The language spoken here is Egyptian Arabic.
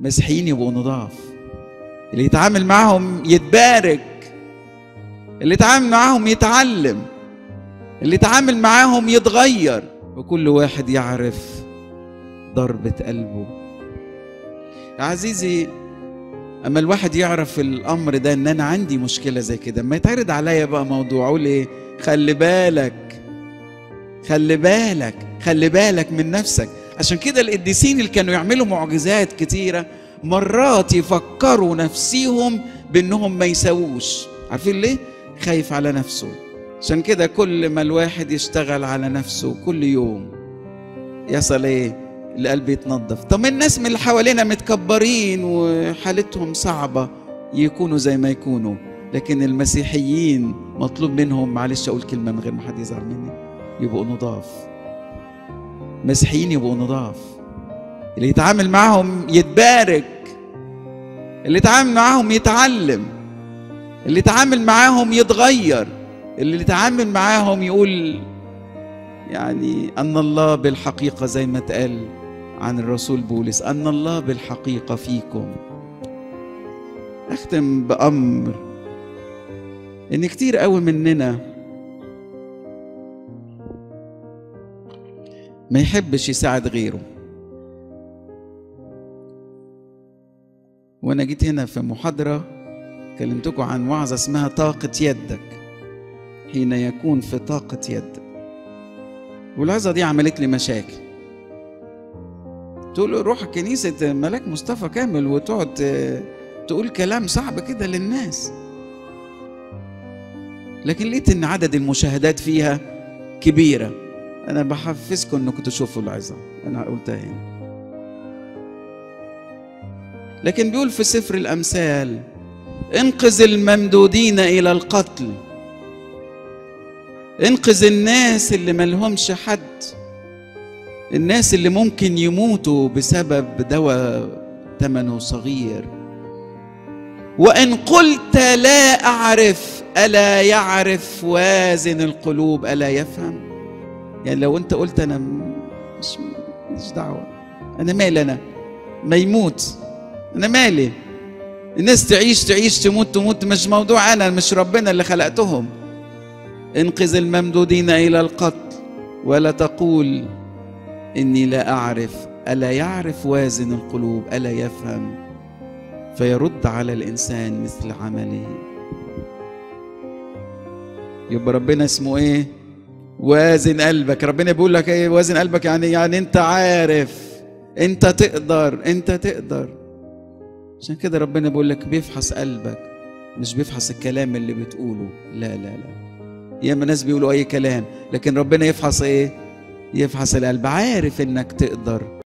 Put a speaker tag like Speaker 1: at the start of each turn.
Speaker 1: مسيحيين يبقوا نضاف اللي يتعامل معهم يتبارك اللي يتعامل معاهم يتعلم اللي يتعامل معاهم يتغير وكل واحد يعرف ضربة قلبه يا عزيزي اما الواحد يعرف الامر ده ان انا عندي مشكله زي كده اما يتعرض عليا بقى موضوع اقول ايه خلي بالك خلي بالك خلي بالك من نفسك عشان كده القديسين اللي كانوا يعملوا معجزات كتيره مرات يفكروا نفسيهم بانهم ما يسووش عارفين ليه خايف على نفسه عشان كده كل ما الواحد يشتغل على نفسه كل يوم يصل ايه القلب يتنظف طب الناس من اللي حوالينا متكبرين وحالتهم صعبة يكونوا زي ما يكونوا لكن المسيحيين مطلوب منهم معلش أقول كلمة من غير ما حد يزعل مني يبقوا نضاف مسيحيين يبقوا نضاف اللي يتعامل معهم يتبارك اللي يتعامل معاهم يتعلم اللي يتعامل معاهم يتغير اللي يتعامل معاهم يقول يعني أن الله بالحقيقة زي ما اتقال عن الرسول بولس أن الله بالحقيقة فيكم أختم بأمر إن كتير قوي مننا ما يحبش يساعد غيره وأنا جيت هنا في محاضرة كلمتكم عن وعظة اسمها طاقة يدك حين يكون في طاقة يدك والعظة دي عملت لي مشاكل تقول له روح كنيسة ملاك مصطفى كامل وتقعد تقول كلام صعب كده للناس لكن لقيت ان عدد المشاهدات فيها كبيرة انا بحفزكم انكم تشوفوا العظة انا قلتها هنا لكن بيقول في سفر الامثال انقذ الممدودين الى القتل انقذ الناس اللي ملهمش حد الناس اللي ممكن يموتوا بسبب دواء ثمنه صغير وان قلت لا اعرف الا يعرف وازن القلوب الا يفهم يعني لو انت قلت انا مش مش دعوه انا مالي انا ما يموت انا مالي الناس تعيش تعيش تموت تموت مش موضوع انا مش ربنا اللي خلقتهم انقذ الممدودين الى القتل ولا تقول اني لا اعرف الا يعرف وازن القلوب الا يفهم فيرد على الانسان مثل عمله يبقى ربنا اسمه ايه وازن قلبك ربنا بيقول لك ايه وازن قلبك يعني يعني انت عارف انت تقدر انت تقدر عشان كده ربنا بيقول لك بيفحص قلبك مش بيفحص الكلام اللي بتقوله لا لا لا ياما ناس بيقولوا اي كلام لكن ربنا يفحص ايه يفحص القلب عارف انك تقدر